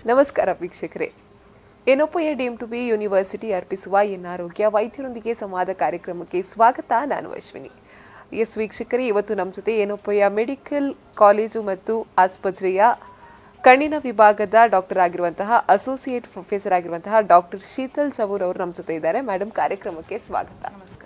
ನಮಸ್ಕಾರ ವೀಕ್ಷಕರೇ Yenepoya deemed to be university ಅರ್ಪಿಸುವ ಎನ್ ಆರೋಗ್ಯ ವೈದ್ಯರೊಂದಿಗೆ ಸಂವಾದ ಕಾರ್ಯಕ್ರಮಕ್ಕೆ ಸ್ವಾಗತ ನಾನು ಅಶ್ವಿನಿ ಎಸ್ ವೀಕ್ಷಕರೇ ಇವತ್ತು ನಮ್ಮ ಜೊತೆ ಏನೊಪ್ಪಯ್ಯ ಮೆಡಿಕಲ್ ಕಾಲೇಜು ಮತ್ತು ಆಸ್ಪತ್ರೆಯ ಕಣ್ಣಿನ ವಿಭಾಗದ ಡಾಕ್ಟರ್ ಆಗಿರುವಂತಹ ಅಸೋಸಿಯೇಟ್ ಪ್ರೊಫೆಸರ್ ಆಗಿರುವಂತಹ ಡಾಕ್ಟರ್ ಶೀತಲ್ ಸವೂರ್ ಅವರು ನಮ್ಮ ಜೊತೆ ಇದ್ದಾರೆ ಮೇಡಮ್ ಕಾರ್ಯಕ್ರಮಕ್ಕೆ ಸ್ವಾಗತ ನಮಸ್ಕಾರ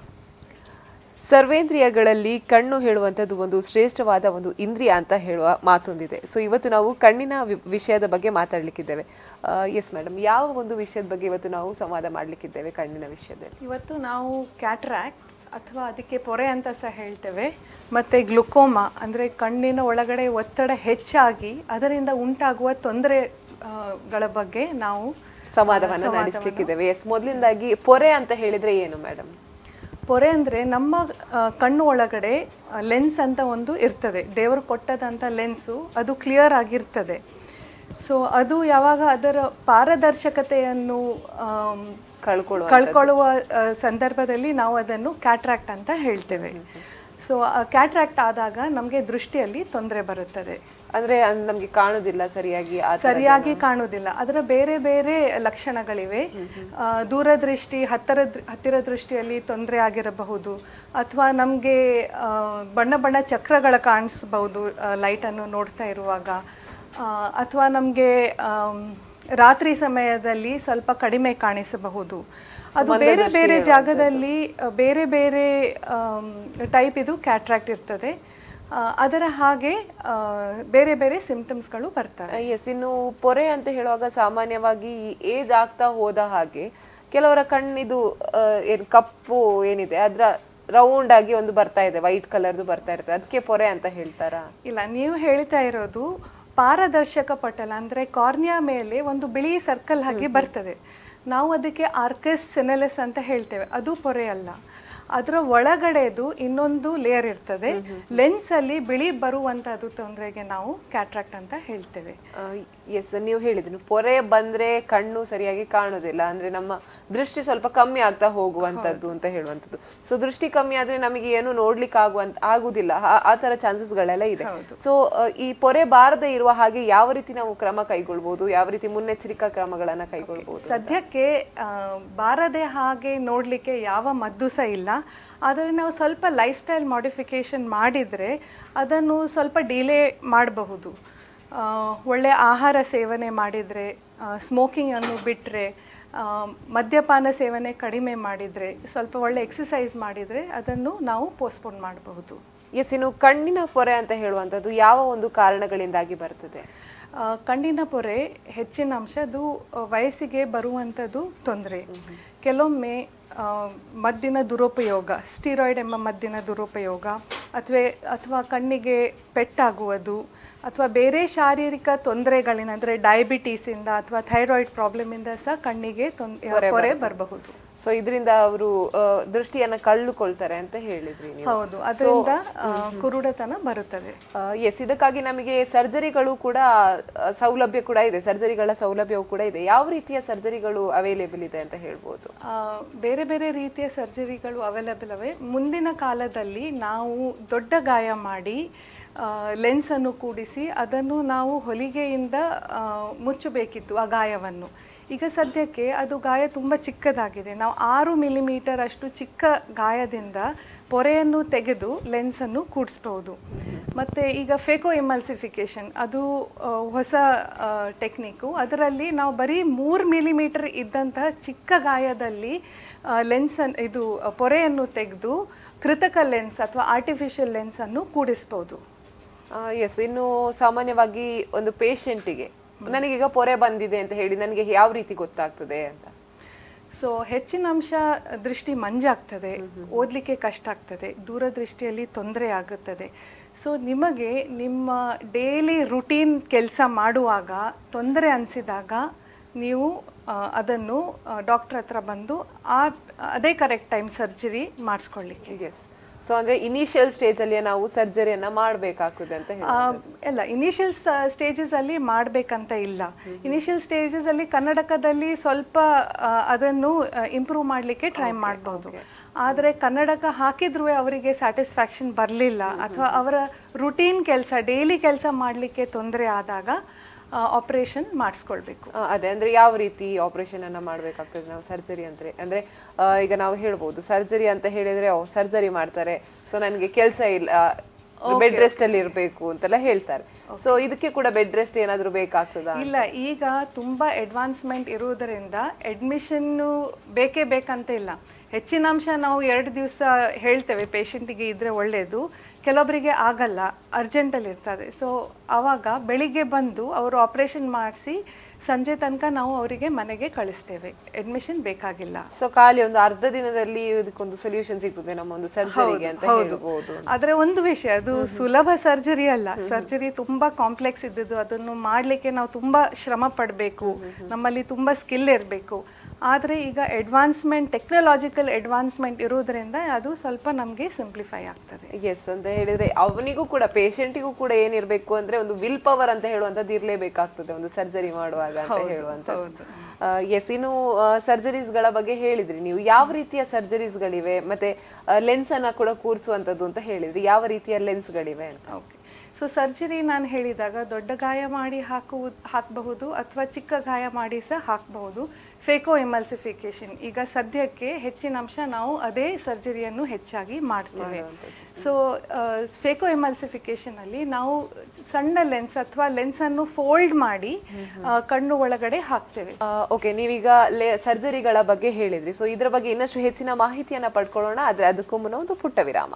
ಸರ್ವೇಂದ್ರಿಯಗಳಲ್ಲಿ ಕಣ್ಣು ಹೇಳುವಂಥದ್ದು ಒಂದು ಶ್ರೇಷ್ಠವಾದ ಒಂದು ಇಂದ್ರಿಯ ಅಂತ ಹೇಳುವ ಮಾತೊಂದಿದೆ ಸೊ ಇವತ್ತು ನಾವು ಕಣ್ಣಿನ ವಿ- ವಿಷಯದ ಬಗ್ಗೆ ಮಾತಾಡ್ಲಿಕ್ಕಿದ್ದೇವೆ ಎಸ್ ಮೇಡಮ್ ಯಾವ ಒಂದು ವಿಷಯದ ಬಗ್ಗೆ ಇವತ್ತು ನಾವು ಸಂವಾದ ಮಾಡ್ಲಿಕ್ಕಿದ್ದೇವೆ ಕಣ್ಣಿನ ವಿಷಯದಲ್ಲಿ ಇವತ್ತು ನಾವು ಕ್ಯಾಟ್ರಾಕ್ಟ್ ಅಥವಾ ಅದಕ್ಕೆ ಪೊರೆ ಅಂತ ಸಹ ಹೇಳ್ತೇವೆ ಮತ್ತು ಗ್ಲುಕೋಮಾ ಅಂದರೆ ಕಣ್ಣಿನ ಒಳಗಡೆ ಒತ್ತಡ ಹೆಚ್ಚಾಗಿ ಅದರಿಂದ ಉಂಟಾಗುವ ತೊಂದರೆಗಳ ಬಗ್ಗೆ ನಾವು ಸಂವಾದವನ್ನ ನಡೆಸಲಿಕ್ಕಿದ್ದೇವೆ ಎಸ್ ಮೊದಲಿಂದಾಗಿ ಪೊರೆ ಅಂತ ಹೇಳಿದ್ರೆ ಏನು ಮೇಡಮ್ ಪೊರೆ ಅಂದರೆ ನಮ್ಮ ಆ, ಕಣ್ಣು ಒಳಗಡೆ ಲೆನ್ಸ್ ಅಂತ ಒಂದು ಇರ್ತದೆ ದೇವರು ಕೊಟ್ಟದಂಥ ಲೆನ್ಸು ಅದು ಕ್ಲಿಯರ್ ಆಗಿರ್ತದೆ ಸೊ ಅದು ಯಾವಾಗ ಅದರ ಪಾರದರ್ಶಕತೆಯನ್ನು ಆಮ್, ಕಳ್ಕೊಳ್ಳುವ ಕಳ್ಕೊಳ್ಳುವ ಆ, ಸಂದರ್ಭದಲ್ಲಿ ನಾವು ಅದನ್ನು ಕ್ಯಾಟ್ರಾಕ್ಟ್ ಅಂತ ಹೇಳ್ತೇವೆ ಸೊ ಕ್ಯಾಟ್ರಾಕ್ಟ್ ಆದಾಗ ನಮಗೆ ದೃಷ್ಟಿಯಲ್ಲಿ ತೊಂದರೆ ಬರುತ್ತದೆ ಅಂದ್ರೆ ಅದ್ ನಮ್ಗೆ ಕಾಣುದಿಲ್ಲ ಸರಿಯಾಗಿ ಆ ತರ- ಸರಿಯಾಗಿ ಕಾಣುವುದಿಲ್ಲ ಅದರ ಬೇರೆ ಬೇರೆ ಲಕ್ಷಣಗಳಿವೆ ಆ, ದೂರದೃಷ್ಟಿ ಹತ್ತಿರ ಹತ್ತಿರ ದೃಷ್ಟಿಯಲ್ಲಿ ತೊಂದರೆ ಆಗಿರಬಹುದು ಅಥವಾ ನಮಗೆ ಬಣ್ಣ ಬಣ್ಣ ಚಕ್ರಗಳ ಕಾಣಿಸಬಹುದು ಲೈಟನ್ನು ನೋಡ್ತಾ ಇರುವಾಗ ಅಥವಾ ನಮಗೆ ರಾತ್ರಿ ಸಮಯದಲ್ಲಿ ಸ್ವಲ್ಪ ಕಡಿಮೆ ಕಾಣಿಸಬಹುದು ಅದು ಬೇರೆ ಬೇರೆ ಜಾಗದಲ್ಲಿ ಆ, ಬೇರೆ ಬೇರೆ ಟೈಪ್ ಇದು ಕ್ಯಾಟ್ರಾಕ್ಟ್ ಇರ್ತದೆ ಆ, ಅದರ ಹಾಗೆ ಆ, ಬೇರೆ ಬೇರೆ ಸಿಂಪ್ಟಮ್ಸ್ಗಳು ಬರ್ತವೆ ಎಸ್ ಇನ್ನು ಪೊರೆ ಅಂತ ಹೇಳುವಾಗ ಸಾಮಾನ್ಯವಾಗಿ ಏಜ್ ಆಗ್ತಾ ಹೋದ ಹಾಗೆ ಕೆಲವರ ಕಣ್ಣಿದು ಆ, ಏನ್ ಕಪ್ಪು ಏನಿದೆ ಅದ್ರ ರೌಂಡ್ ಆಗಿ ಒಂದು ಬರ್ತಾ ಇದೆ ವೈಟ್ ಕಲರ್ದು ಬರ್ತಾ ಇರ್ತದೆ ಅದಕ್ಕೆ ಪೊರೆ ಅಂತ ಹೇಳ್ತಾರಾ ಇಲ್ಲ ನೀವು ಹೇಳ್ತಾ ಇರೋದು ಪಾರದರ್ಶಕ ಪಟಲ ಅಂದ್ರೆ ಕಾರ್ನಿಯಾ ಮೇಲೆ ಒಂದು ಬಿಳಿ ಸರ್ಕಲ್ ಹಾಗೆ ಬರ್ತದೆ ನಾವು ಅದಕ್ಕೆ ಆರ್ಕಸ್ ಸೆನೆಲೆಸ್ ಅಂತ ಹೇಳ್ತೇವೆ ಅದು ಪೊರೆ ಅಲ್ಲ ಅದರ ಒಳಗಡೆದು ಇನ್ನೊಂದು ಲೇಯರ್ ಇರ್ತದೆ ಲೆನ್ಸ್ ಅಲ್ಲಿ ಬಿಳಿ ಬರುವಂತದ್ದು ತೊಂದರೆಗೆ ನಾವು ಕ್ಯಾಟ್ರಾಕ್ಟ್ ಅಂತ ಹೇಳ್ತೇವೆ ಎಸ್ ನೀವು ಹೇಳಿದ್ರಿ ಪೊರೆ ಬಂದ್ರೆ ಕಣ್ಣು ಸರಿಯಾಗಿ ಕಾಣುದಿಲ್ಲ ಅಂದ್ರೆ ನಮ್ಮ ದೃಷ್ಟಿ ಸ್ವಲ್ಪ ಕಮ್ಮಿ ಆಗ್ತಾ ಹೋಗುವಂತದ್ದು ಅಂತ ಹೇಳುವಂತದ್ದು ಸೊ ದೃಷ್ಟಿ ಕಮ್ಮಿ ಆದ್ರೆ ನಮಗೆ ಏನು ನೋಡ್ಲಿಕ್ಕೆ ಆಗುವಂತ ಆಗುದಿಲ್ಲ ಆ- ಆ ತರ ಚಾನ್ಸಸ್ ಗಳೆಲ್ಲ ಇದೆ ಸೊ ಈ ಪೊರೆ ಬಾರದೆ ಇರುವ ಹಾಗೆ ಯಾವ ರೀತಿ ನಾವು ಕ್ರಮ ಕೈಗೊಳ್ಬಹುದು ಯಾವ ರೀತಿ ಮುನ್ನೆಚ್ಚರಿಕಾ ಕ್ರಮಗಳನ್ನ ಕೈಗೊಳ್ಬಹುದು ಸದ್ಯಕ್ಕೆ ಆ, ಬಾರದೆ ಹಾಗೆ ನೋಡಲಿಕ್ಕೆ ಯಾವ ಮದ್ದು ಸಹ ಇಲ್ಲ ಆದರೆ ನಾವು ಸ್ವಲ್ಪ ಲೈಫ್ ಸ್ಟೈಲ್ ಮಾಡಿಫಿಕೇಶನ್ ಮಾಡಿದರೆ ಅದನ್ನು ಸ್ವಲ್ಪ ಡಿಲೇ ಮಾಡಬಹುದು ಒಳ್ಳೆ ಆಹಾರ ಸೇವನೆ ಮಾಡಿದರೆ ಸ್ಮೋಕಿಂಗನ್ನು ಬಿಟ್ಟರೆ ಮದ್ಯಪಾನ ಸೇವನೆ ಕಡಿಮೆ ಮಾಡಿದರೆ ಸ್ವಲ್ಪ ಒಳ್ಳೆ ಎಕ್ಸಸೈಸ್ ಮಾಡಿದರೆ ಅದನ್ನು ನಾವು ಪೋಸ್ಟ್ಪೋನ್ ಮಾಡಬಹುದು ಎಸ್ ಇನ್ನು ಕಣ್ಣಿನ ಪೊರೆ ಅಂತ ಹೇಳುವಂತದ್ದು ಯಾವ ಒಂದು ಕಾರಣಗಳಿಂದಾಗಿ ಬರ್ತದೆ ಆ, ಕಣ್ಣಿನ ಪೊರೆ ಹೆಚ್ಚಿನ ಅಂಶ ಅದು ಆ, ವಯಸ್ಸಿಗೆ ಬರುವಂಥದ್ದು ತೊಂದರೆ ಕೆಲವೊಮ್ಮೆ ಆ, ಮದ್ದಿನ ದುರುಪಯೋಗ ಸ್ಟಿರಾಯ್ಡ್ ಎಂಬ ಮದ್ದಿನ ದುರುಪಯೋಗ ಅಥವಾ ಅಥವಾ ಕಣ್ಣಿಗೆ ಪೆಟ್ಟಾಗುವುದು ಅಥವಾ ಬೇರೆ ಶಾರೀರಿಕ ತೊಂದರೆಗಳಿಂದ ಅಂದರೆ ಡಯಾಬಿಟೀಸಿಂದ ಅಥವಾ ಥೈರಾಯ್ಡ್ ಪ್ರಾಬ್ಲಮಿಂದ ಸಹ ಕಣ್ಣಿಗೆ ತೊಂದರೆ ಪೊರೆ ಬರಬಹುದು ಸೊ ಇದರಿಂದ ಅವರು ದೃಷ್ಟಿಯನ್ನ ಕಳ್ಳುಕೊಳ್ತಾರೆ ಅಂತ ಹೇಳಿದ್ರಿ ನೀವು ಹೌದು ಅದರಿಂದ ಆ, ಕುರುಡತನ ಬರುತ್ತದೆ ಎಸ್ ಇದಕ್ಕಾಗಿ ನಮಗೆ ಸರ್ಜರಿಗಳು ಕೂಡ ಆ, ಸೌಲಭ್ಯ ಕೂಡ ಇದೆ ಸರ್ಜರಿಗಳ ಸೌಲಭ್ಯವೂ ಕೂಡ ಇದೆ ಯಾವ ರೀತಿಯ ಸರ್ಜರಿಗಳು ಅವೈಲೇಬಲ್ ಇದೆ ಅಂತ ಹೇಳ್ಬೋದು ಆ, ಬೇರೆ ಬೇರೆ ರೀತಿಯ ಸರ್ಜರಿಗಳು ಅವೈಲಬಲ್ ಅವೆ ಮುಂದಿನ ಕಾಲದಲ್ಲಿ ನಾವು ದೊಡ್ಡ ಗಾಯ ಮಾಡಿ ಲೆನ್ಸನ್ನು ಕೂಡಿಸಿ ಅದನ್ನು ನಾವು ಹೊಲಿಗೆಯಿಂದ ಆ, ಮುಚ್ಚಬೇಕಿತ್ತು ಆ ಗಾಯವನ್ನು ಈಗ ಸದ್ಯಕ್ಕೆ ಅದು ಗಾಯ ತುಂಬ ಚಿಕ್ಕದಾಗಿದೆ ನಾವು ಆರು ಮಿಲಿಮೀಟರ್ ಅಷ್ಟು ಚಿಕ್ಕ ಗಾಯದಿಂದ ಪೊರೆಯನ್ನು ತೆಗೆದು ಲೆನ್ಸನ್ನು ಕೂಡಿಸ್ಬೋದು ಮತ್ತು ಈಗ ಫೇಕೋ ಎಮಲ್ಸಿಫಿಕೇಶನ್ ಅದು ಆ, ಹೊಸ ಟೆಕ್ನಿಕ್ಕು ಅದರಲ್ಲಿ ನಾವು ಬರೀ ಮೂರು ಮಿಲಿಮೀಟರ್ ಇದ್ದಂತಹ ಚಿಕ್ಕ ಗಾಯದಲ್ಲಿ ಲೆನ್ಸನ್ನು ಇದು ಆ, ಪೊರೆಯನ್ನು ತೆಗೆದು ಕೃತಕ ಲೆನ್ಸ್ ಅಥವಾ ಆರ್ಟಿಫಿಷಿಯಲ್ ಲೆನ್ಸನ್ನು ಕೂಡಿಸ್ಬೋದು ಎಸ್ ಇನ್ನು ಸಾಮಾನ್ಯವಾಗಿ ಒಂದು ಪೇಷಂಟಿಗೆ ನನಗೀಗ ಪೊರೆ ಬಂದಿದೆ ಅಂತ ಹೇಳಿ ನನಗೆ ಯಾವ ರೀತಿ ಗೊತ್ತಾಗ್ತದೆ ಅಂತ ಸೊ ಹೆಚ್ಚಿನ ಅಂಶ ದೃಷ್ಟಿ ಮಂಜಾಗ್ತದೆ ಓದಲಿಕ್ಕೆ ಕಷ್ಟ ಆಗ್ತದೆ ದೂರದೃಷ್ಟಿಯಲ್ಲಿ ತೊಂದರೆ ಆಗುತ್ತದೆ ಸೊ ನಿಮಗೆ ನಿಮ್ಮ ಡೈಲಿ ರುಟೀನ್ ಕೆಲಸ ಮಾಡುವಾಗ ತೊಂದರೆ ಅನಿಸಿದಾಗ ನೀವು ಆ, ಅದನ್ನು ಡಾಕ್ಟರ್ ಹತ್ರ ಬಂದು ಆ ಅದೇ ಕರೆಕ್ಟ್ ಟೈಮ್ ಸರ್ಜರಿ ಮಾಡಿಸ್ಕೊಳ್ಳಿಕ್ಕೆ ಎಸ್ ಸೊ ಅಂದ್ರೆ ಇನಿಷಿಯಲ್ ಸ್ಟೇಜ್ ಅಲ್ಲಿ ನಾವು ಸರ್ಜರಿಯನ್ನ ಮಾಡ್ಬೇಕಾಗ್ತದೆ ಅಂತ ಹೇಳಿ ಆ, ಎಲ್ಲ ಇನಿಷಿಯಲ್ ಸ್ಟೇಜಸ್ ಅಲ್ಲಿ ಮಾಡಬೇಕಂತ ಇಲ್ಲ ಇನಿಷಿಯಲ್ ಸ್ಟೇಜಸ್ ಅಲ್ಲಿ ಕನ್ನಡಕದಲ್ಲಿ ಸ್ವಲ್ಪ ಆ, ಅದನ್ನು ಇಂಪ್ರೂವ್ ಮಾಡಲಿಕ್ಕೆ ಟ್ರೈ ಮಾಡ್ಬೋದು ಆದರೆ ಕನ್ನಡಕ ಹಾಕಿದ್ರೂ ಅವರಿಗೆ ಸ್ಯಾಟಿಸ್ಫ್ಯಾಕ್ಷನ್ ಬರಲಿಲ್ಲ ಅಥವಾ ಅವರ ರುಟೀನ್ ಕೆಲಸ ಡೈಲಿ ಕೆಲಸ ಮಾಡಲಿಕ್ಕೆ ತೊಂದರೆ ಆದಾಗ ಆಪರೇಷನ್ ಮಾಡಿಸ್ಕೊಳ್ಬೇಕು ಆ, ಅದೇ ಅಂದ್ರೆ ಯಾವ ರೀತಿ ಆಪರೇಷನ್ ಅನ್ನ ಮಾಡ್ಬೇಕಾಗ್ತದೆ ನಾವು ಸರ್ಜರಿ ಅಂದ್ರೆ ಅಂದ್ರೆ ಆ, ಈಗ ನಾವು ಹೇಳ್ಬೋದು ಸರ್ಜರಿ ಅಂತ ಹೇಳಿದ್ರೆ ಸರ್ಜರಿ ಮಾಡ್ತಾರೆ ಸೊ ನನಗೆ ಕೆಲಸ ಇಲ್ಲ ಬೆಡ್ ರೆಸ್ಟ್ ಅಲ್ಲಿ ಇರಬೇಕು ಅಂತೆಲ್ಲ ಹೇಳ್ತಾರೆ ಸೊ ಇದಕ್ಕೆ ಕೂಡ ಬೆಡ್ ರೆಸ್ಟ್ ಏನಾದ್ರೂ ಬೇಕಾಗ್ತದಾ ಇಲ್ಲ ಈಗ ತುಂಬಾ ಅಡ್ವಾನ್ಸ್ಮೆಂಟ್ ಇರುವುದರಿಂದ ಅಡ್ಮಿಷನ್ ಬೇಕೇ ಬೇಕಂತ ಇಲ್ಲ ಹೆಚ್ಚಿನ ಅಂಶ ನಾವು ಎರಡು ದಿವಸ ಹೇಳ್ತೇವೆ ಪೇಷಂಟಿಗೆ ಇದ್ರೆ ಒಳ್ಳೆಯದು ಕೆಲವೊಬ್ಬರಿಗೆ ಆಗಲ್ಲ ಅರ್ಜೆಂಟಲ್ಲಿ ಇರ್ತದೆ ಸೊ ಆವಾಗ ಬೆಳಿಗ್ಗೆ ಬಂದು ಅವರು ಆಪರೇಷನ್ ಮಾಡಿಸಿ ಸಂಜೆ ತನಕ ನಾವು ಅವರಿಗೆ ಮನೆಗೆ ಕಳಿಸ್ತೇವೆ ಅಡ್ಮಿಷನ್ ಬೇಕಾಗಿಲ್ಲ ಸೊ ಖಾಲಿ ಒಂದು ಅರ್ಧ ದಿನದಲ್ಲಿ ಇದಕ್ಕೊಂದು ಸೊಲ್ಯೂಷನ್ ಸಿಗ್ತದೆ ನಮ್ಮ ಒಂದು ಸರ್ಜರಿಗೆ ಅಂತ ಹೇಳ್ಬೋದು ಆದ್ರೆ ಒಂದು ವಿಷಯ ಅದು ಸುಲಭ ಸರ್ಜರಿ ಅಲ್ಲ ಸರ್ಜರಿ ತುಂಬಾ ಕಾಂಪ್ಲೆಕ್ಸ್ ಇದ್ದದ್ದು ಅದನ್ನು ಮಾಡ್ಲಿಕ್ಕೆ ನಾವು ತುಂಬಾ ಶ್ರಮ ಪಡಬೇಕು ನಮ್ಮಲ್ಲಿ ತುಂಬಾ ಸ್ಕಿಲ್ ಇರಬೇಕು ಆದ್ರೆ ಈಗ ಅಡ್ವಾನ್ಸ್ಮೆಂಟ್ ಟೆಕ್ನಾಲಜಿಕಲ್ ಅಡ್ವಾನ್ಸ್ಮೆಂಟ್ ಇರೋದ್ರಿಂದ ಅದು ಸ್ವಲ್ಪ ನಮಗೆ ಸಿಂಪ್ಲಿಫೈ ಆಗ್ತದೆ ಎಸ್ ಅಂತ ಹೇಳಿದ್ರೆ ಅವನಿಗೂ ಕೂಡ ಪೇಷಂಟಿಗೂ ಕೂಡ ಏನಿರ್ಬೇಕು ಅಂದ್ರೆ ಒಂದು ವಿಲ್ ಪವರ್ ಅಂತ ಹೇಳುವಂತದ್ದು ಇರ್ಲೇಬೇಕಾಗ್ತದೆ ಒಂದು ಸರ್ಜರಿ ಮಾಡುವಾಗ ಅಂತ ಹೇಳುವಂತದ್ದು ಎಸ್ ಇನ್ನು ಸರ್ಜರೀಸ್ ಗಳ ಬಗ್ಗೆ ಹೇಳಿದ್ರಿ ನೀವು ಯಾವ ರೀತಿಯ ಸರ್ಜರೀಸ್ ಗಳಿವೆ ಮತ್ತೆ ಲೆನ್ಸ್ ಅನ್ನ ಕೂಡ ಕೂರಿಸುವಂತದ್ದು ಅಂತ ಹೇಳಿದ್ರಿ ಯಾವ ರೀತಿಯ ಲೆನ್ಸ್ ಗಳಿವೆ ಅಂತ ಓಕೆ ಸೊ ಸರ್ಜರಿ ನಾನು ಹೇಳಿದಾಗ ದೊಡ್ಡ ಗಾಯ ಮಾಡಿ ಹಾಕುವುದು ಹಾಕಬಹುದು ಅಥವಾ ಚಿಕ್ಕ ಗಾಯ ಮಾಡಿ ಸಹ ಹಾಕಬಹುದು ಫೇಕೋ ಎಮಲ್ಸಿಫಿಕೇಶನ್ ಈಗ ಸದ್ಯಕ್ಕೆ ಹೆಚ್ಚಿನ ಅಂಶ ನಾವು ಅದೇ ಸರ್ಜರಿಯನ್ನು ಹೆಚ್ಚಾಗಿ ಮಾಡ್ತೇವೆ ಸೊ ಫೇಕೋ ಎಮಲ್ಸಿಫಿಕೇಶನ್ ಅಲ್ಲಿ ನಾವು ಸಣ್ಣ ಲೆನ್ಸ್ ಅಥವಾ ಲೆನ್ಸ್ ಅನ್ನು ಫೋಲ್ಡ್ ಮಾಡಿ ಆ, ಕಣ್ಣು ಒಳಗಡೆ ಹಾಕ್ತೇವೆ ಓಕೆ ನೀವೀಗ ಸರ್ಜರಿಗಳ ಬಗ್ಗೆ ಹೇಳಿದ್ರಿ ಸೊ ಇದ್ರ ಬಗ್ಗೆ ಇನ್ನಷ್ಟು ಹೆಚ್ಚಿನ ಮಾಹಿತಿಯನ್ನ ಪಡ್ಕೊಳ್ಳೋಣ ಆದ್ರೆ ಅದಕ್ಕೂ ಮುನ್ನ ಒಂದು ಪುಟ್ಟ ವಿರಾಮ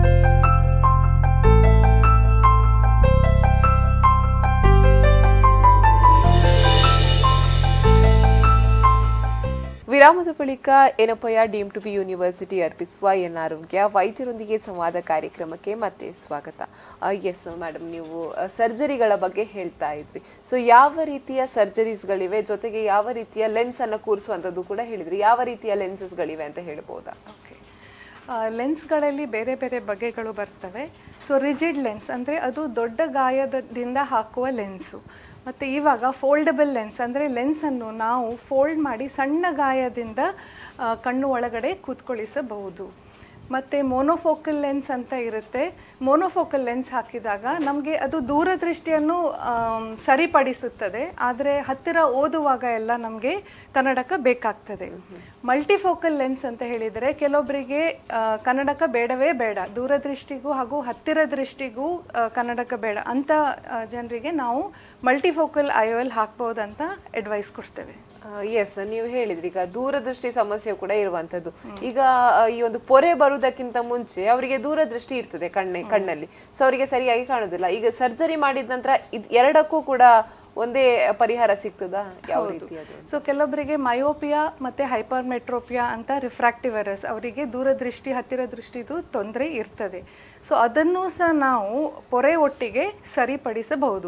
ವಿರಾಮದ ಬಳಿಕ Yenepoya deemed to be university ಅರ್ಪಿಸುವ ಎನ್ ಆರೋಗ್ಯ ವೈದ್ಯರೊಂದಿಗೆ ಸಂವಾದ ಕಾರ್ಯಕ್ರಮಕ್ಕೆ ಮತ್ತೆ ಸ್ವಾಗತ ಎಸ್ ಮೇಡಮ್ ನೀವು ಸರ್ಜರಿಗಳ ಬಗ್ಗೆ ಹೇಳ್ತಾ ಇದ್ರಿ ಸೊ ಯಾವ ರೀತಿಯ ಸರ್ಜರೀಸ್ಗಳಿವೆ ಜೊತೆಗೆ ಯಾವ ರೀತಿಯ ಲೆನ್ಸ್ ಅನ್ನು ಕೂರಿಸುವಂಥದ್ದು ಕೂಡ ಹೇಳಿದ್ರಿ ಯಾವ ರೀತಿಯ ಲೆನ್ಸಸ್ಗಳಿವೆ ಅಂತ ಹೇಳ್ಬೋದಾ ಓಕೆ ಲೆನ್ಸ್ಗಳಲ್ಲಿ ಬೇರೆ ಬೇರೆ ಬಗೆಗಳು ಬರ್ತವೆ ಸೊ ರಿಜಿಡ್ ಲೆನ್ಸ್ ಅಂದರೆ ಅದು ದೊಡ್ಡ ಗಾಯದಿಂದ ಹಾಕುವ ಲೆನ್ಸು ಮತ್ತು ಇವಾಗ ಫೋಲ್ಡಬಲ್ ಲೆನ್ಸ್ ಅಂದರೆ ಲೆನ್ಸನ್ನು ನಾವು ಫೋಲ್ಡ್ ಮಾಡಿ ಸಣ್ಣ ಗಾಯದಿಂದ ಆ, ಕಣ್ಣು ಒಳಗಡೆ ಕೂತ್ಕೊಳ್ಳಿಸಬಹುದು ಮತ್ತು ಮೋನೋಫೋಕಲ್ ಲೆನ್ಸ್ ಅಂತ ಇರುತ್ತೆ ಮೋನೋಫೋಕಲ್ ಲೆನ್ಸ್ ಹಾಕಿದಾಗ ನಮಗೆ ಅದು ದೂರದೃಷ್ಟಿಯನ್ನು ಆಮ್, ಸರಿಪಡಿಸುತ್ತದೆ ಆದರೆ ಹತ್ತಿರ ಓದುವಾಗ ಎಲ್ಲ ನಮಗೆ ಕನ್ನಡಕ ಬೇಕಾಗ್ತದೆ ಮಲ್ಟಿಫೋಕಲ್ ಲೆನ್ಸ್ ಅಂತ ಹೇಳಿದರೆ ಕೆಲವೊಬ್ಬರಿಗೆ ಆ, ಕನ್ನಡಕ ಬೇಡವೇ ಬೇಡ ದೂರದೃಷ್ಟಿಗೂ ಹಾಗೂ ಹತ್ತಿರ ದೃಷ್ಟಿಗೂ ಆ, ಕನ್ನಡಕ ಬೇಡ ಅಂತ ಜನರಿಗೆ ನಾವು ಮಲ್ಟಿಫೋಕಲ್ ಐ ಒ ಎಲ್ ಹಾಕ್ಬೋದಂತ ಅಡ್ವೈಸ್ ಕೊಡ್ತೇವೆ ಎಸ್ ನೀವು ಹೇಳಿದ್ರಿ ಈಗ ದೂರದೃಷ್ಟಿ ಸಮಸ್ಯೆ ಕೂಡ ಇರುವಂತದ್ದು ಈಗ ಆ, ಈ ಒಂದು ಪೊರೆ ಬರುವುದಕ್ಕಿಂತ ಮುಂಚೆ ಅವರಿಗೆ ದೂರದೃಷ್ಟಿ ಇರ್ತದೆ ಕಣ್ಣೆ ಕಣ್ಣಲ್ಲಿ ಸೊ ಅವರಿಗೆ ಸರಿಯಾಗಿ ಕಾಣುದಿಲ್ಲ ಈಗ ಸರ್ಜರಿ ಮಾಡಿದ ನಂತರ ಇದ್ ಎರಡಕ್ಕೂ ಕೂಡ ಒಂದೇ ಪರಿಹಾರ ಸಿಗ್ತದಾ ಯಾವ ರೀತಿ ಅದು ಸೊ ಕೆಲವೊಬ್ಬರಿಗೆ ಮಯೋಪಿಯಾ ಮತ್ತು ಹೈಪರ್ಮೆಟ್ರೋಪಿಯಾ ಅಂತ ರಿಫ್ರಾಕ್ಟಿವ್ ಎರರ್ಸ್ ಅವರಿಗೆ ದೂರದೃಷ್ಟಿ ಹತ್ತಿರ ದೃಷ್ಟಿದು ತೊಂದರೆ ಇರ್ತದೆ ಸೊ ಅದನ್ನು ಸಹ ನಾವು ಪೊರೆ ಒಟ್ಟಿಗೆ ಸರಿಪಡಿಸಬಹುದು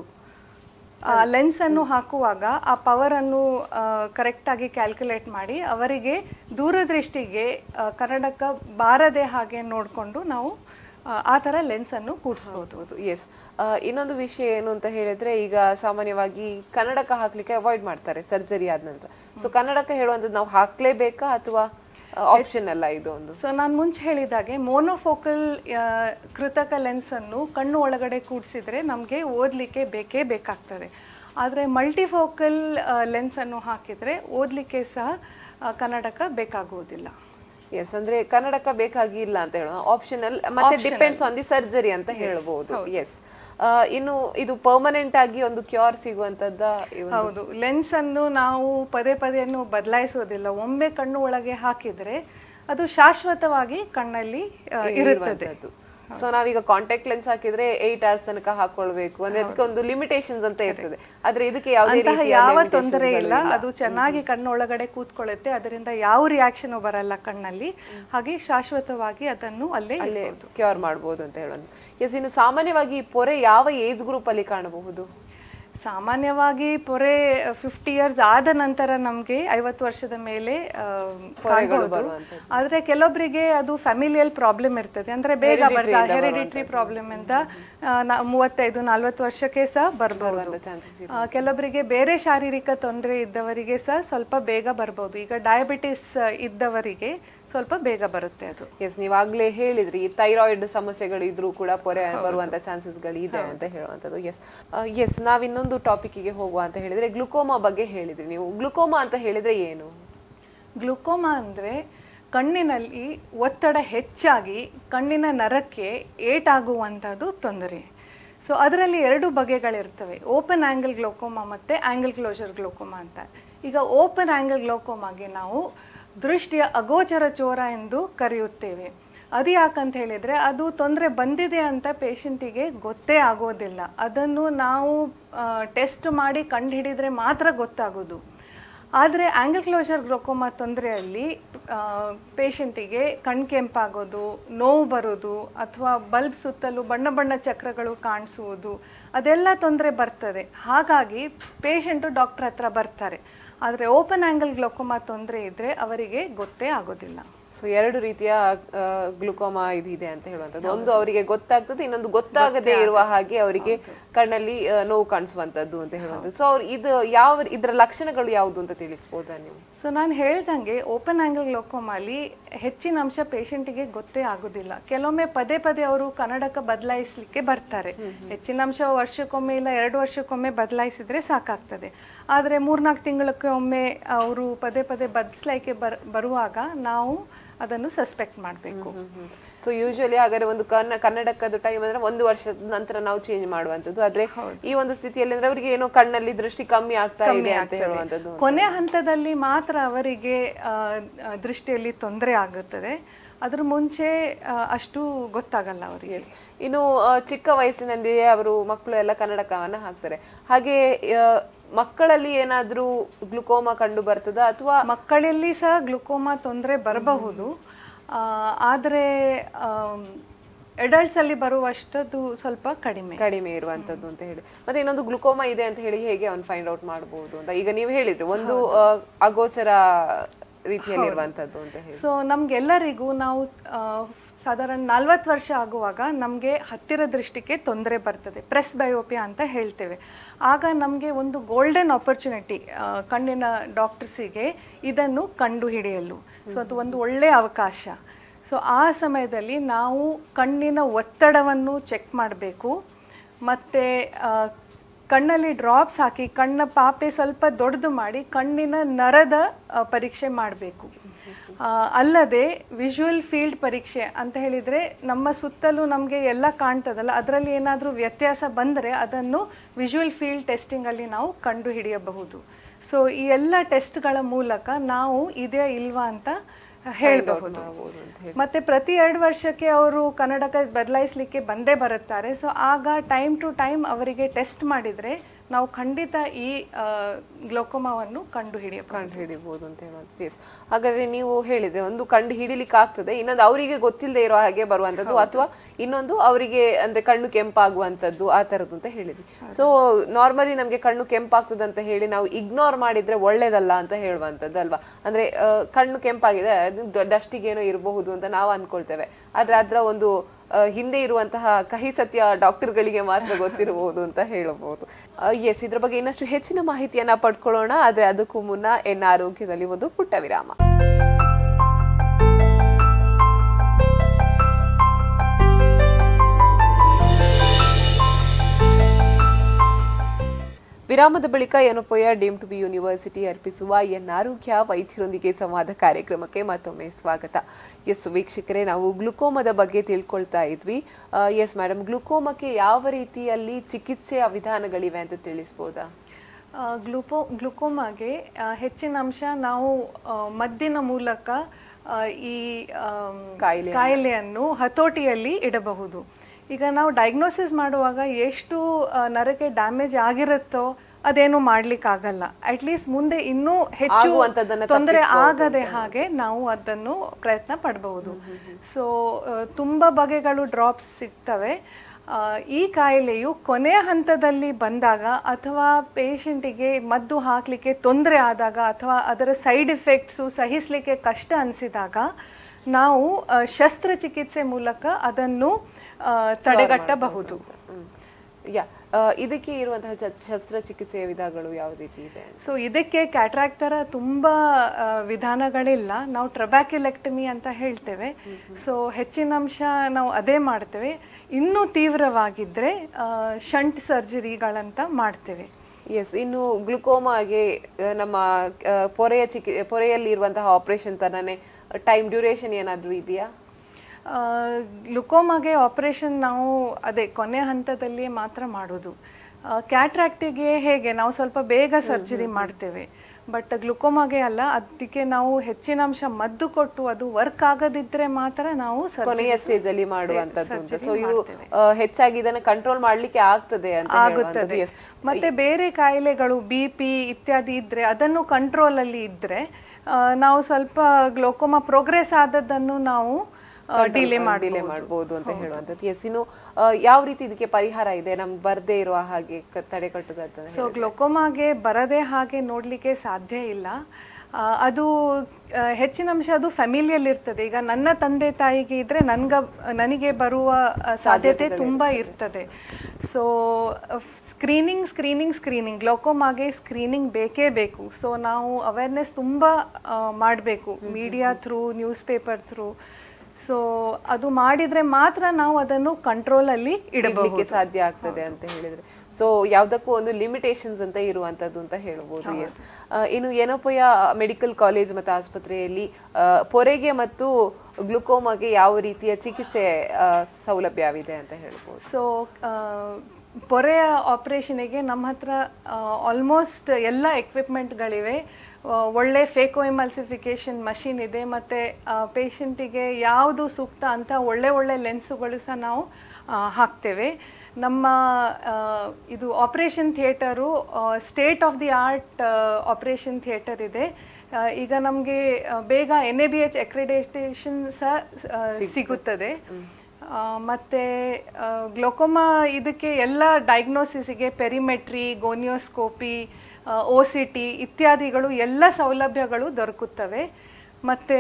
ಆ ಲೆನ್ಸನ್ನು ಹಾಕುವಾಗ ಆ ಪವರನ್ನು ಕರೆಕ್ಟಾಗಿ ಕ್ಯಾಲ್ಕುಲೇಟ್ ಮಾಡಿ ಅವರಿಗೆ ದೂರದೃಷ್ಟಿಗೆ ಆ, ಕನ್ನಡಕ ಬಾರದೆ ಹಾಗೆ ನೋಡಿಕೊಂಡು ನಾವು ಆ, ಆ ಥರ ಲೆನ್ಸನ್ನು ಕೂಡಿಸ್ಬೋದು ಹೌದು ಎಸ್ ಇನ್ನೊಂದು ವಿಷಯ ಏನು ಅಂತ ಹೇಳಿದ್ರೆ ಈಗ ಸಾಮಾನ್ಯವಾಗಿ ಕನ್ನಡಕ ಹಾಕ್ಲಿಕ್ಕೆ ಅವಾಯ್ಡ್ ಮಾಡ್ತಾರೆ ಸರ್ಜರಿ ಆದ ನಂತರ ಸೊ ಕನ್ನಡಕ ಹೇಳುವಂಥದ್ದು ನಾವು ಹಾಕ್ಲೇಬೇಕಾ ಅಥವಾ ಆಪ್ಷನ್ ಅಲ್ಲ ಇದು ಒಂದು ಸೊ ನಾನು ಮುಂಚೆ ಹೇಳಿದಾಗೆ ಮೋನೋಫೋಕಲ್ ಕೃತಕ ಲೆನ್ಸನ್ನು ಕಣ್ಣು ಒಳಗಡೆ ಕೂಡಿಸಿದ್ರೆ ನಮಗೆ ಓದಲಿಕ್ಕೆ ಬೇಕೇ ಬೇಕಾಗ್ತದೆ ಆದರೆ ಮಲ್ಟಿಫೋಕಲ್ ಲೆನ್ಸನ್ನು ಹಾಕಿದರೆ ಓದಲಿಕ್ಕೆ ಸಹ ಆ, ಕನ್ನಡಕ ಬೇಕಾಗುವುದಿಲ್ಲ ಎಸ್ ಅಂದ್ರೆ ಕನ್ನಡಕ ಬೇಕಾಗಿಲ್ಲ ಅಂತ ಹೇಳೋಣ ಆಪ್ಷನಲ್ ಮತ್ತೆ ಡಿಪೆಂಡ್ಸ್ ಆನ್ ದಿ ಸರ್ಜರಿ ಅಂತ ಹೇಳ್ಬಹುದು ಎಸ್ ಇನ್ನು ಇದು ಪರ್ಮನೆಂಟ್ ಆಗಿ ಒಂದು ಕ್ಯೂರ್ ಸಿಗುವಂತದ್ದ ಹೌದು ಲೆನ್ಸ್ ಅನ್ನು ನಾವು ಪದೇ ಪದೇನು ಬದಲಾಯಿಸೋದಿಲ್ಲ ಒಮ್ಮೆ ಕಣ್ಣು ಒಳಗೆ ಹಾಕಿದ್ರೆ ಅದು ಶಾಶ್ವತವಾಗಿ ಕಣ್ಣಲ್ಲಿ ಆ, ಇರುತ್ತದೆ ಸೊ ನಾವೀಗ ಕಾಂಟ್ಯಾಕ್ಟ್ ಲೆನ್ಸ್ ಹಾಕಿದ್ರೆ ಏಟ್ ಅವರ್ಸ್ ತನಕ ಹಾಕೊಳ್ಬೇಕು ಅಂದ್ರೆ ಅದಕ್ಕೆ ಒಂದು ಲಿಮಿಟೇಷನ್ಸ್ ಅಂತ ಇರ್ತದೆ ಆದ್ರೆ ಇದಕ್ಕೆ ಯಾವುದೇ ಅಂತಹ ರೀತಿಯ ಯಾವ limitations ತೊಂದರೆ ಗಳು ಇಲ್ಲ ಅದು ಚೆನ್ನಾಗಿ ಕಣ್ಣೊಳಗಡೆ ಕೂತ್ಕೊಳ್ಳುತ್ತೆ ಅದರಿಂದ ಯಾವ ರಿಯಾಕ್ಷನ್ ಬರಲ್ಲ ಕಣ್ಣಲ್ಲಿ ಹಾಗೆ ಶಾಶ್ವತವಾಗಿ ಅದನ್ನು ಅಲ್ಲೇ ಅಲ್ಲೇ ಕ್ಯೂರ್ ಮಾಡಬಹುದು ಅಂತ ಹೇಳೋದು ಎಸ್ ಇನ್ನು ಸಾಮಾನ್ಯವಾಗಿ ಈ ಪೊರೆ ಯಾವ ಏಜ್ ಗ್ರೂಪ್ ಅಲ್ಲಿ ಕಾಣಬಹುದು ಸಾಮಾನ್ಯವಾಗಿ ಪೊರೆ ಫಿಫ್ಟಿ ಇಯರ್ಸ್ ಆದ ನಂತರ ನಮಗೆ ಐವತ್ತು ವರ್ಷದ ಮೇಲೆ ಆ, ಕಾಣ್ಬೋದು ಆದ್ರೆ ಕೆಲವೊಬ್ಬರಿಗೆ ಅದು ಫ್ಯಾಮಿಲಿಯಲ್ ಪ್ರಾಬ್ಲಮ್ ಇರ್ತದೆ ಅಂದ್ರೆ ಬೇಗ ಬರ್ತಾ ಹೆರಿಡಿಟ್ರಿ ಪ್ರಾಬ್ಲಮ್ ಇಂದ ಆ, ನಾ- ಮೂವತ್ತೈದು ನಲ್ವತ್ತು ವರ್ಷಕ್ಕೆ ಸಹ ಬರ್ಬೋದು ಚಾನ್ಸಸ್ ಆ, ಕೆಲವೊಬ್ಬರಿಗೆ ಬೇರೆ ಶಾರೀರಿಕ ತೊಂದರೆ ಇದ್ದವರಿಗೆ ಸಹ ಸ್ವಲ್ಪ ಬೇಗ ಬರ್ಬೋದು ಈಗ ಡಯಾಬಿಟಿಸ್ ಇದ್ದವರಿಗೆ ಸ್ವಲ್ಪ ಬೇಗ ಬರುತ್ತೆ ಅದು ಎಸ್ ನೀವಾಗ್ಲೇ ಹೇಳಿದ್ರಿ ಥೈರಾಯ್ಡ್ ಸಮಸ್ಯೆಗಳು ಇದ್ರೂ ಕೂಡ ಪೊರೆ ಬರುವಂತ ಚಾನ್ಸಸ್ಗಳು ಇದೆ ಅಂತ ಹೇಳುವಂಥದ್ದು ಎಸ್ ಎಸ್ ನಾವ್ ಇನ್ನೊಂದು ಟಾಪಿಕ್ಗೆ ಹೋಗುವ ಅಂತ ಹೇಳಿದ್ರೆ ಗ್ಲುಕೋಮಾ ಬಗ್ಗೆ ಹೇಳಿದ್ರಿ ನೀವು ಗ್ಲುಕೋಮಾ ಅಂತ ಹೇಳಿದ್ರೆ ಏನು ಗ್ಲುಕೋಮಾ ಅಂದರೆ ಕಣ್ಣಿನಲ್ಲಿ ಒತ್ತಡ ಹೆಚ್ಚಾಗಿ ಕಣ್ಣಿನ ನರಕ್ಕೆ ಏಟಾಗುವಂಥದ್ದು ತೊಂದರೆ ಸೊ ಅದರಲ್ಲಿ ಎರಡು ಬಗೆಗಳಿರ್ತವೆ ಓಪನ್ ಆ್ಯಂಗಲ್ ಗ್ಲೋಕೋಮಾ ಮತ್ತು ಆ್ಯಂಗಲ್ ಕ್ಲೋಜರ್ ಗ್ಲೋಕೋಮಾ ಅಂತ ಈಗ ಓಪನ್ ಆ್ಯಂಗಲ್ ಗ್ಲೋಕೋಮಾಗೆ ನಾವು ದೃಷ್ಟಿಯ ಅಗೋಚರ ಚೋರ ಎಂದು ಕರೆಯುತ್ತೇವೆ ಅದು ಯಾಕಂತ ಹೇಳಿದರೆ ಅದು ತೊಂದರೆ ಬಂದಿದೆ ಅಂತ ಪೇಷಂಟಿಗೆ ಗೊತ್ತೇ ಆಗೋದಿಲ್ಲ ಅದನ್ನು ನಾವು ಟೆಸ್ಟ್ ಮಾಡಿ ಕಂಡುಹಿಡಿದ್ರೆ ಮಾತ್ರ ಗೊತ್ತಾಗೋದು ಆದರೆ ಆ್ಯಂಗಲ್ ಕ್ಲೋಜರ್ ಗ್ಲೋಕೋಮಾ ತೊಂದರೆಯಲ್ಲಿ ಪೇಷಂಟಿಗೆ ಕಣ್ ಕೆಂಪಾಗೋದು ನೋವು ಬರೋದು ಅಥವಾ ಬಲ್ಬ್ ಸುತ್ತಲೂ ಬಣ್ಣ ಬಣ್ಣ ಚಕ್ರಗಳು ಕಾಣಿಸುವುದು ಅದೆಲ್ಲ ತೊಂದರೆ ಬರ್ತದೆ ಹಾಗಾಗಿ ಪೇಷಂಟು ಡಾಕ್ಟ್ರ್ ಹತ್ರ ಬರ್ತಾರೆ ಆದರೆ ಓಪನ್ ಆ್ಯಂಗಲ್ ಗ್ಲೋಕೋಮಾ ತೊಂದರೆ ಇದ್ದರೆ ಅವರಿಗೆ ಗೊತ್ತೇ ಆಗೋದಿಲ್ಲ ಸೊ ಎರಡು ರೀತಿಯ ಗ್ಲುಕೋಮಾ ಇದಿದೆ ಅಂತ ಹೇಳುವಂಥದ್ದು ಒಂದು ಅವರಿಗೆ ಗೊತ್ತಾಗ್ತದೆ ಇನ್ನೊಂದು ಗೊತ್ತಾಗದೇ ಇರುವ ಹಾಗೆ ಅವರಿಗೆ ಕಣ್ಣಲ್ಲಿ ಆ, ನೋವು ಕಾಣಿಸುವಂತದ್ದು ಅಂತ ಹೇಳುವಂಥದ್ದು ಸೊ ಅವ್ರು ಇದು ಯಾವ ಇದರ ಲಕ್ಷಣಗಳು ಯಾವುದು ಅಂತ ತಿಳಿಸ್ಬೋದಾ ನೀವು ಸೊ ನಾನು ಹೇಳ್ದಂಗೆ ಓಪನ್ ಆ್ಯಂಗಲ್ ಗ್ಲೋಕೋಮಾಲಿ ಹೆಚ್ಚಿನ ಅಂಶ ಪೇಷಂಟಿಗೆ ಗೊತ್ತೇ ಆಗೋದಿಲ್ಲ ಕೆಲವೊಮ್ಮೆ ಪದೇ ಪದೇ ಅವರು ಕನ್ನಡಕ ಬದಲಾಯಿಸಲಿಕ್ಕೆ ಬರ್ತಾರೆ ಹೆಚ್ಚಿನ ಅಂಶ ವರ್ಷಕ್ಕೊಮ್ಮೆ ಇಲ್ಲ ಎರಡು ವರ್ಷಕ್ಕೊಮ್ಮೆ ಬದಲಾಯಿಸಿದ್ರೆ ಸಾಕಾಗ್ತದೆ ಆದರೆ ಮೂರ್ನಾಲ್ಕು ತಿಂಗಳಕ್ಕೆ ಒಮ್ಮೆ ಅವರು ಪದೇ ಪದೇ ಬದಲಿಸ್ಲಿಕ್ಕೆ ಬರ್ ಬರುವಾಗ ನಾವು ಅದನ್ನು ಸಸ್ಪೆಕ್ಟ್ ಮಾಡಬೇಕು ಸೊ ಯೂಶುವಲಿ ಹಾಗಾದ್ರೆ ಒಂದು ಕನ್ನ ಕನ್ನಡಕದ ಟೈಮ್ ಅಂದ್ರೆ ಒಂದು ವರ್ಷದ ನಂತರ ನಾವು ಚೇಂಜ್ ಮಾಡುವಂತದ್ದು ಆದ್ರೆ ಈ ಒಂದು ಸ್ಥಿತಿಯಲ್ಲಿ ಅಂದ್ರೆ ಅವರಿಗೆ ಏನೋ ಕಣ್ಣಲ್ಲಿ ದೃಷ್ಟಿ ಕಮ್ಮಿ ಆಗ್ತಾ ಇದೆ ಅಂತ ಹೇಳುವಂತದ್ದು ಕೊನೆ ಹಂತದಲ್ಲಿ ಮಾತ್ರ ಅವರಿಗೆ ಆ, ಆ, ದೃಷ್ಟಿಯಲ್ಲಿ ತೊಂದರೆ ಆಗುತ್ತದೆ ಅದ್ರ ಮುಂಚೆ ಆ, ಅಷ್ಟು ಗೊತ್ತಾಗಲ್ಲ ಅವರಿಗೆ ಇನ್ನು ಆ, ಚಿಕ್ಕ ವಯಸ್ಸಿನಲ್ಲಿಯೇ ಅವರು ಮಕ್ಕಳು ಎಲ್ಲ ಕನ್ನಡಕವನ್ನ ಹಾಕ್ತಾರೆ ಹಾಗೆ ಆ, ಮಕ್ಕಳಲ್ಲಿ ಏನಾದ್ರೂ ಗ್ಲುಕೋಮಾ ಕಂಡು ಬರ್ತದ ಅಥವಾ ಮಕ್ಕಳಲ್ಲಿ ಸಹ ಗ್ಲುಕೋಮಾ ತೊಂದರೆ ಬರಬಹುದು ಆದರೆ ಅಡಲ್ಟ್ಸ್ ಅಲ್ಲಿ ಬರುವಷ್ಟದು ಸ್ವಲ್ಪ ಕಡಿಮೆ ಕಡಿಮೆ ಇರುವಂತದ್ದು ಅಂತ ಹೇಳಿ ಮತ್ತೆ ಇನ್ನೊಂದು ಗ್ಲುಕೋಮಾ ಇದೆ ಅಂತ ಹೇಳಿ ಹೇಗೆ ಅವ್ನು ಫೈಂಡ್ ಔಟ್ ಮಾಡಬಹುದು ಅಂತ ಈಗ ನೀವು ಹೇಳಿದ್ರಿ ಒಂದು ಆ, ಅಗೋಚರ ರೀತಿಯಲ್ಲಿ ಇರುವಂತದ್ದು ಅಂತ ಹೇಳಿ ಸೊ ನಮ್ಗೆಲ್ಲರಿಗೂ ನಾವು ಆ, ಸಾಧಾರಣ ನಲ್ವತ್ತು ವರ್ಷ ಆಗುವಾಗ ನಮಗೆ ಹತ್ತಿರ ದೃಷ್ಟಿಗೆ ತೊಂದರೆ ಬರ್ತದೆ ಪ್ರೆಸ್ ಬಯೋಪಿಯಾ ಅಂತ ಹೇಳ್ತೇವೆ ಆಗ ನಮಗೆ ಒಂದು ಗೋಲ್ಡನ್ ಆಪರ್ಚುನಿಟಿ ಕಣ್ಣಿನ ಡಾಕ್ಟರ್ಸಿಗೆ ಇದನ್ನು ಕಂಡು ಹಿಡಿಯಲು ಸೊ ಅದು ಒಂದು ಒಳ್ಳೆಯ ಅವಕಾಶ ಸೊ ಆ ಸಮಯದಲ್ಲಿ ನಾವು ಕಣ್ಣಿನ ಒತ್ತಡವನ್ನು ಚೆಕ್ ಮಾಡಬೇಕು ಮತ್ತು ಕಣ್ಣಲ್ಲಿ ಡ್ರಾಪ್ಸ್ ಹಾಕಿ ಕಣ್ಣ ಪಾಪೆ ಸ್ವಲ್ಪ ದೊಡ್ಡದು ಮಾಡಿ ಕಣ್ಣಿನ ನರದ ಆ, ಪರೀಕ್ಷೆ ಮಾಡಬೇಕು ಅಲ್ಲದೆ ವಿಜುವಲ್ ಫೀಲ್ಡ್ ಪರೀಕ್ಷೆ ಅಂತ ಹೇಳಿದರೆ ನಮ್ಮ ಸುತ್ತಲೂ ನಮಗೆ ಎಲ್ಲ ಕಾಣ್ತದಲ್ಲ ಅದರಲ್ಲಿ ಏನಾದರೂ ವ್ಯತ್ಯಾಸ ಬಂದರೆ ಅದನ್ನು ವಿಜುವಲ್ ಫೀಲ್ಡ್ ಟೆಸ್ಟಿಂಗಲ್ಲಿ ನಾವು ಕಂಡು ಹಿಡಿಯಬಹುದು ಸೊ ಈ ಎಲ್ಲ ಟೆಸ್ಟ್ಗಳ ಮೂಲಕ ನಾವು ಇದೆಯಾ ಇಲ್ವಾ ಅಂತ ಹೇಳಬಹುದು ಮತ್ತೆ ಪ್ರತಿ ಎರಡು ವರ್ಷಕ್ಕೆ ಅವರು ಕನ್ನಡಕ ಬದಲಾಯಿಸಲಿಕ್ಕೆ ಬಂದೇ ಬರುತ್ತಾರೆ ಸೊ ಆಗ ಟೈಮ್ ಟು ಟೈಮ್ ಅವರಿಗೆ ಟೆಸ್ಟ್ ಮಾಡಿದರೆ ನಾವು ಖಂಡಿತ ಈ ಗ್ಲೋಕೋಮಾವನ್ನು ಕಂಡು ಹಿಡಿಯಬಹುದು ಕಂಡು ಹಿಡಿಬಹುದು ಅಂತ ಹೇಳುವಂಥದ್ದು ಎಸ್ ಹಾಗಾದ್ರೆ ನೀವು ಹೇಳಿದ್ರೆ ಒಂದು ಕಂಡು ಹಿಡಿಲಿಕ್ಕೆ ಆಗ್ತದೆ ಇನ್ನೊಂದು ಅವರಿಗೆ ಗೊತ್ತಿಲ್ಲದೆ ಇರೋ ಹಾಗೆ ಬರುವಂತದ್ದು ಅಥವಾ ಇನ್ನೊಂದು ಅವರಿಗೆ ಅಂದ್ರೆ ಕಣ್ಣು ಕೆಂಪಾಗುವಂತದ್ದು ಆ ತರದ್ದು ಅಂತ ಹೇಳಿದ್ವಿ ಸೊ ನಾರ್ಮಲಿ ನಮ್ಗೆ ಕಣ್ಣು ಕೆಂಪಾಗ್ತದೆ ಅಂತ ಹೇಳಿ ನಾವು ಇಗ್ನೋರ್ ಮಾಡಿದ್ರೆ ಒಳ್ಳೇದಲ್ಲ ಅಂತ ಹೇಳುವಂತದ್ದು ಅಲ್ವಾ ಅಂದ್ರೆ ಆ, ಕಣ್ಣು ಕೆಂಪಾಗಿದೆ ಡಸ್ಟಿಗೆ ಏನೋ ಇರಬಹುದು ಅಂತ ನಾವು ಅನ್ಕೊಳ್ತೇವೆ ಆದ್ರೆ ಅದರ ಒಂದು ಆ, ಹಿಂದೆ ಇರುವಂತಹ ಕಹಿ ಸತ್ಯ ಡಾಕ್ಟರ್ಗಳಿಗೆ ಮಾತ್ರ ಗೊತ್ತಿರಬಹುದು ಅಂತ ಹೇಳಬಹುದು ಎಸ್ ಇದ್ರ ಬಗ್ಗೆ ಇನ್ನಷ್ಟು ಹೆಚ್ಚಿನ ಮಾಹಿತಿಯನ್ನ ಪಡ್ಕೊಳ್ಳೋಣ ಆದ್ರೆ ಅದಕ್ಕೂ ಮುನ್ನ ಎನ್ ಆರೋಗ್ಯದಲ್ಲಿ ಒಂದು ಪುಟ್ಟ ವಿರಾಮ ವಿರಾಮದ ಬಳಿಕ Yenepoya deemed to be university ಅರ್ಪಿಸುವ ಎನ್ ಆರೋಗ್ಯ ವೈದ್ಯರೊಂದಿಗೆ ಸಂವಾದ ಕಾರ್ಯಕ್ರಮಕ್ಕೆ ಮತ್ತೊಮ್ಮೆ ಸ್ವಾಗತ ಎಸ್ ವೀಕ್ಷಕರೇ ನಾವು ಗ್ಲುಕೋಮದ ಬಗ್ಗೆ ತಿಳ್ಕೊಳ್ತಾ ಇದ್ವಿ ಎಸ್ ಮೇಡಮ್ ಗ್ಲುಕೋಮಕ್ಕೆ ಯಾವ ರೀತಿಯಲ್ಲಿ ಚಿಕಿತ್ಸೆಯ ವಿಧಾನಗಳಿವೆ ಅಂತ ತಿಳಿಸ್ಬೋದಾ ಆ, ಗ್ಲೂಪೋ ಗ್ಲುಕೋಮಾಗೆ ಆ, ಹೆಚ್ಚಿನ ಅಂಶ ನಾವು ಆ, ಮದ್ದಿನ ಮೂಲಕ ಆ, ಈ ಆಮ್, ಕಾಯಿಲೆ ಕಾಯಿಲೆಯನ್ನು ಹತೋಟಿಯಲ್ಲಿ ಇಡಬಹುದು ಈಗ ನಾವು ಡಯಾಗ್ನೋಸಿಸ್ ಮಾಡುವಾಗ ಎಷ್ಟು ಆ, ನರಕ್ಕೆ ಡ್ಯಾಮೇಜ್ ಆಗಿರುತ್ತೋ ಅದೇನು ಮಾಡ್ಲಿಕ್ಕಾಗಲ್ಲ ಅಟ್ಲೀಸ್ಟ್ ಮುಂದೆ ಇನ್ನೂ ಹೆಚ್ಚು ಆಗುವಂಥದ್ದನ್ನ ತೊಂದರೆ ಆಗದೆ ಹಾಗೆ ನಾವು ಅದನ್ನು ಪ್ರಯತ್ನ ಪಡಬಹುದು ಸೊ ತುಂಬ ಬಗೆಗಳು ಡ್ರಾಪ್ಸ್ ಸಿಗ್ತವೆ ಆ, ಈ ಕಾಯಿಲೆಯು ಕೊನೆಯ ಹಂತದಲ್ಲಿ ಬಂದಾಗ ಅಥವಾ ಪೇಷಂಟಿಗೆ ಮದ್ದು ಹಾಕಲಿಕ್ಕೆ ತೊಂದರೆ ಆದಾಗ ಅಥವಾ ಅದರ ಸೈಡ್ ಇಫೆಕ್ಟ್ಸು ಸಹಿಸಲಿಕ್ಕೆ ಕಷ್ಟ ಅನಿಸಿದಾಗ ನಾವು ಆ, ಶಸ್ತ್ರಚಿಕಿತ್ಸೆ ಮೂಲಕ ಅದನ್ನು ಆ, ತಡೆಗಟ್ಟಬಹುದು ಯಾ ಇದಕ್ಕೆ ಇರುವಂತಹ ಚ- ಶಸ್ತ್ರಚಿಕಿತ್ಸೆಯ ವಿಧಗಳು ಯಾವ ರೀತಿ ಇದೆ ಸೊ ಇದಕ್ಕೆ ಕ್ಯಾಟ್ರಾಕ್ಟ್ ಥರ ತುಂಬ ಆ, ವಿಧಾನಗಳಿಲ್ಲ ನಾವು ಟ್ರಬ್ಯಾಕ್ಯುಲೆಕ್ಟಮಿ ಅಂತ ಹೇಳ್ತೇವೆ ಸೊ ಹೆಚ್ಚಿನ ಅಂಶ ನಾವು ಅದೇ ಮಾಡ್ತೇವೆ ಇನ್ನೂ ತೀವ್ರವಾಗಿದ್ದರೆ ಶಂಟ್ ಸರ್ಜರಿಗಳಂತ ಮಾಡ್ತೇವೆ ಎಸ್ ಇನ್ನು ಗ್ಲುಕೋಮಾಗೆ ಆ, ನಮ್ಮ ಆ, ಪೊರೆಯ ಚಿಕಿ ಪೊರೆಯಲ್ಲಿ ಇರುವಂತಹ ಆಪರೇಷನ್ ತರನೇ ಟೈಮ್ ಡ್ಯೂರೇಷನ್ ಏನಾದರೂ ಇದೆಯಾ ಗ್ಲುಕೋಮಾಗೆ ಆಪರೇಷನ್ ನಾವು ಅದೇ ಕೊನೆ ಹಂತದಲ್ಲಿ ಮಾತ್ರ ಮಾಡೋದು ಕ್ಯಾಟ್ರಾಕ್ಟಿಗೆ ಹೇಗೆ ನಾವು ಸ್ವಲ್ಪ ಬೇಗ ಸರ್ಜರಿ ಮಾಡ್ತೇವೆ ಬಟ್ ಗ್ಲುಕೋಮಾಗೆ ಅಲ್ಲ ಅದಕ್ಕೆ ನಾವು ಹೆಚ್ಚಿನ ಅಂಶ ಮದ್ದು ಕೊಟ್ಟು ಅದು ವರ್ಕ್ ಆಗದಿದ್ರೆ ಮಾತ್ರ ನಾವು surgery- ಕೊನೆಯ ಸ್ಟೇಜ್ ಅಲ್ಲಿ ಮಾಡುವಂತದ್ದು ಅಂತ surgery ಸೊ ಇದು ಮಾಡ್ತೇವೆ. ಆ, ಹೆಚ್ಚಾಗಿ ಇದನ್ನ ಕಂಟ್ರೋಲ್ ಮಾಡ್ಲಿಕ್ಕೆ ಆಗ್ತದೆ ಅಂತ ಆಗುತ್ತದೆ ಹೇಳುವಂಥದ್ದು. Yes. ಮತ್ತೆ ಬೇರೆ ಕಾಯಿಲೆಗಳು ಬಿ ಪಿ ಇತ್ಯಾದಿ ಇದ್ರೆ ಅದನ್ನು ಕಂಟ್ರೋಲ್ ಅಲ್ಲಿ ಇದ್ರೆ ಆ, ನಾವು ಸ್ವಲ್ಪ ಗ್ಲೋಕೋಮಾ ಪ್ರೋಗ್ರೆಸ್ ಆದದ್ದನ್ನು ನಾವು ಡಿಲೇ ಡಿಲೇ ಮಾಡಿ ಮಾಡಬಹುದು ಅಂತ ಹೇಳುವಂಥದ್ದು ಎಸ್ ಇನ್ನು ಆ, ಯಾವ ರೀತಿ ಇದಕ್ಕೆ ಪರಿಹಾರ ಇದೆ ನಮ್ಗೆ ಬರ್ದೇ ಇರುವ ಹಾಗೆ ಕ- ತಡೆ ಕಟ್ಟುದಂತ ಸೊ ಗ್ಲೋಕೋಮಾಗೆ ಬರದೇ ಹಾಗೆ ನೋಡಲಿಕ್ಕೆ ಸಾಧ್ಯ ಇಲ್ಲ ಆ, ಅದು ಆ, ಹೆಚ್ಚಿನ ಅಂಶ ಅದು ಫ್ಯಾಮಿಲಿಯಲ್ಲಿ ಇರ್ತದೆ ಈಗ ನನ್ನ ತಂದೆ ತಾಯಿಗೆ ಇದ್ರೆ ನನ್ಗ ನನಗೆ ಬರುವ ಆ, ಸಾಧ್ಯತೆ ತುಂಬ ಇರ್ತದೆ ಸೊ ಸ್ಕ್ರೀನಿಂಗ್ ಸ್ಕ್ರೀನಿಂಗ್ ಸ್ಕ್ರೀನಿಂಗ್ ಗ್ಲೋಕೋಮಾಗೆ ಸ್ಕ್ರೀನಿಂಗ್ ಬೇಕೇ ಬೇಕು ಸೊ ನಾವು ಅವೇರ್ನೆಸ್ ತುಂಬ ಮಾಡಬೇಕು media through newspaper through so ಅದು ಮಾಡಿದ್ರೆ ಮಾತ್ರ ನಾವು ಅದನ್ನು ಕಂಟ್ರೋಲಲ್ಲಿ ಇಡಬಹುದು ಇಡ್ಲಿಕ್ಕೆ ಸಾಧ್ಯ ಆಗ್ತದೆ ಅಂತ ಹೇಳಿದ್ರೆ ಸೊ ಯಾವ್ದಕ್ಕೂ ಒಂದು ಲಿಮಿಟೇಷನ್ಸ್ ಅಂತ ಇರುವಂತದ್ದು ಅಂತ ಹೇಳ್ಬೋದು ಎಸ್ ಇನ್ನು ಏನೋಪಯ ಮೆಡಿಕಲ್ ಕಾಲೇಜ್ ಮತ್ತು ಆಸ್ಪತ್ರೆಯಲ್ಲಿ ಆ, ಪೊರೆಗೆ ಮತ್ತು ಗ್ಲುಕೋಮಾಗೆ ಯಾವ ರೀತಿಯ ಚಿಕಿತ್ಸೆ ಆ, ಸೌಲಭ್ಯವಿದೆ ಅಂತ ಹೇಳ್ಬೋದು ಸೊ ಪೊರೆಯ ಆಪ್ರೇಷನಿಗೆ ನಮ್ಮ ಹತ್ರ ಆಲ್ಮೋಸ್ಟ್ ಎಲ್ಲ ಎಕ್ವಿಪ್ಮೆಂಟ್ಗಳಿವೆ ಒಳ್ಳೆ ಫೇಕೋ ಎಮಲ್ಸಿಫಿಕೇಷನ್ ಮಷಿನ್ ಇದೆ ಮತ್ತು ಪೇಷಂಟಿಗೆ ಯಾವುದು ಸೂಕ್ತ ಅಂತ ಒಳ್ಳೆ ಒಳ್ಳೆ ಲೆನ್ಸುಗಳು ಸಹ ನಾವು ಆ, ಹಾಕ್ತೇವೆ ನಮ್ಮ ಆ, ಇದು operation theatre state of the art operation theatre ಇದೆ ಆ, ಈಗ ನಮಗೆ ಬೇಗ N A B H accreditation ಸಹ ಆ, ಸಿಗುತ್ತದೆ ಆ, ಮತ್ತೆ ಗ್ಲೋಕೋಮಾ ಇದಕ್ಕೆ ಎಲ್ಲ ಡಯಾಗ್ನೋಸಿಸಿಗೆ ಪೆರಿಮೆಟ್ರಿ ಗೋನಿಯೋಸ್ಕೋಪಿ ಒ ಸಿ ಟಿ ಇತ್ಯಾದಿಗಳು ಎಲ್ಲ ಸೌಲಭ್ಯಗಳು ದೊರಕುತ್ತವೆ ಮತ್ತು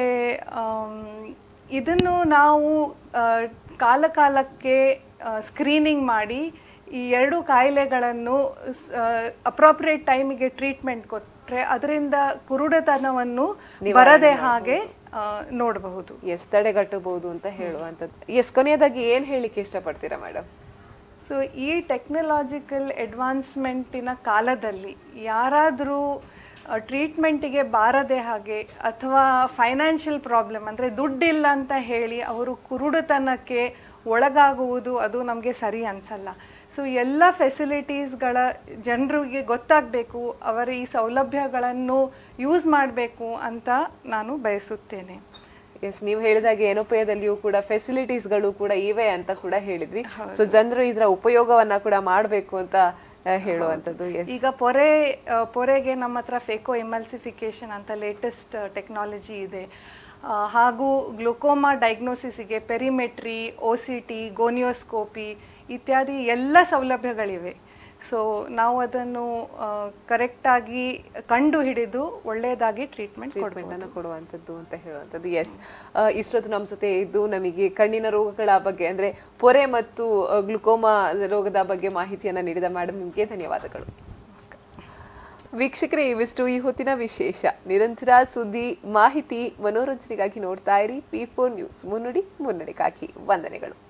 ಇದನ್ನು ನಾವು ಆ, ಕಾಲ ಕಾಲಕ್ಕೆ ಸ್ಕ್ರೀನಿಂಗ್ ಮಾಡಿ ಈ ಎರಡು ಕಾಯಿಲೆಗಳನ್ನು ಅಪ್ರೋಪ್ರಿಯೇಟ್ ಟೈಮಿಗೆ ಟ್ರೀಟ್ಮೆಂಟ್ ಕೊಟ್ಟರೆ ಅದರಿಂದ ಕುರುಡತನವನ್ನು ಬರದೆ ಹಾಗೆ ಆ, ನೋಡಬಹುದು ಎಸ್ ತಡೆಗಟ್ಟಬಹುದು ಅಂತ ಹೇಳುವಂಥದ್ದು ಎಸ್ ಕೊನೆಯದಾಗಿ ಏನ್ ಹೇಳಿಕ್ಕೆ ಇಷ್ಟಪಡ್ತೀರಾ ಮೇಡಮ್ ಸೊ ಈ ಟೆಕ್ನಾಲಜಿಕಲ್ ಅಡ್ವಾನ್ಸ್ಮೆಂಟಿನ ಕಾಲದಲ್ಲಿ ಯಾರಾದರೂ ಟ್ರೀಟ್ಮೆಂಟಿಗೆ ಬಾರದೆ ಹಾಗೆ ಅಥವಾ ಫೈನಾನ್ಷಿಯಲ್ ಪ್ರಾಬ್ಲಮ್ ಅಂದರೆ ದುಡ್ಡಿಲ್ಲ ಅಂತ ಹೇಳಿ ಅವರು ಕುರುಡುತನಕ್ಕೆ ಒಳಗಾಗುವುದು ಅದು ನಮಗೆ ಸರಿ ಅನಿಸಲ್ಲ ಸೊ ಎಲ್ಲ ಫೆಸಿಲಿಟೀಸ್ಗಳ ಜನರಿಗೆ ಗೊತ್ತಾಗಬೇಕು ಅವರ ಈ ಸೌಲಭ್ಯಗಳನ್ನು ಯೂಸ್ ಮಾಡಬೇಕು ಅಂತ ನಾನು ಬಯಸುತ್ತೇನೆ ಎಸ್ ನೀವು ಹೇಳಿದಾಗೆ ಏನೋಪಯದಲ್ಲಿಯೂ ಕೂಡ ಫೆಸಿಲಿಟೀಸ್ಗಳು ಕೂಡ ಇವೆ ಅಂತ ಕೂಡ ಹೇಳಿದ್ರಿ ಸೊ ಜನರು ಇದರ ಉಪಯೋಗವನ್ನ ಕೂಡ ಮಾಡಬೇಕು ಅಂತ ಆ, ಹೇಳುವಂಥದ್ದು ಎಸ್ ಈಗ ಪೊರೆ ಆ, ಪೊರೆಗೆ ನಮ್ಮ ಹತ್ರ ಫೇಕೋ ಎಮಲ್ಸಿಫಿಕೇಶನ್ ಅಂತ ಲೇಟೆಸ್ಟ್ ಟೆಕ್ನಾಲಜಿ ಇದೆ ಆ, ಹಾಗೂ ಗ್ಲುಕೋಮಾ ಡಯಾಗ್ನೋಸಿಸಿಗೆ perimetry O C T gonioscopy ಇತ್ಯಾದಿ ಎಲ್ಲ ಸೌಲಭ್ಯಗಳಿವೆ ಸೊ ನಾವು ಅದನ್ನು ಕರೆಕ್ಟಾಗಿ ಕಂಡು ಹಿಡಿದು ಒಳ್ಳೆಯದಾಗಿ ಟ್ರೀಟ್ಮೆಂಟ್ ಕೊಡಬೇಕು ಟ್ರೀಟ್ಮೆಂಟ್ ಅನ್ನು ಕೊಡುವಂಥದ್ದು ಅಂತ ಹೇಳುವಂಥದ್ದು ಎಸ್ ಇಷ್ಟೊತ್ತು ನಮ್ಮ ಜೊತೆ ಇದ್ದು ನಮಗೆ ಕಣ್ಣಿನ ರೋಗಗಳ ಬಗ್ಗೆ ಅಂದ್ರೆ ಪೊರೆ ಮತ್ತು ಆ, ಗ್ಲುಕೋಮಾ ರೋಗದ ಬಗ್ಗೆ ಮಾಹಿತಿಯನ್ನ ನೀಡಿದ ಮೇಡಮ್ ನಿಮಗೆ ಧನ್ಯವಾದಗಳು ವೀಕ್ಷಕರೇ ಇವಿಷ್ಟು ಈ ಹೊತ್ತಿನ ವಿಶೇಷ ನಿರಂತರ ಸುದ್ದಿ ಮಾಹಿತಿ ಮನೋರಂಜನೆಗಾಗಿ ನೋಡ್ತಾ ಇರಿ ಪಿ ಫೋರ್ ನ್ಯೂಸ್ ಮುನ್ನುಡಿ ಮುನ್ನಡೆಗಾಗಿ ವಂದನೆಗಳು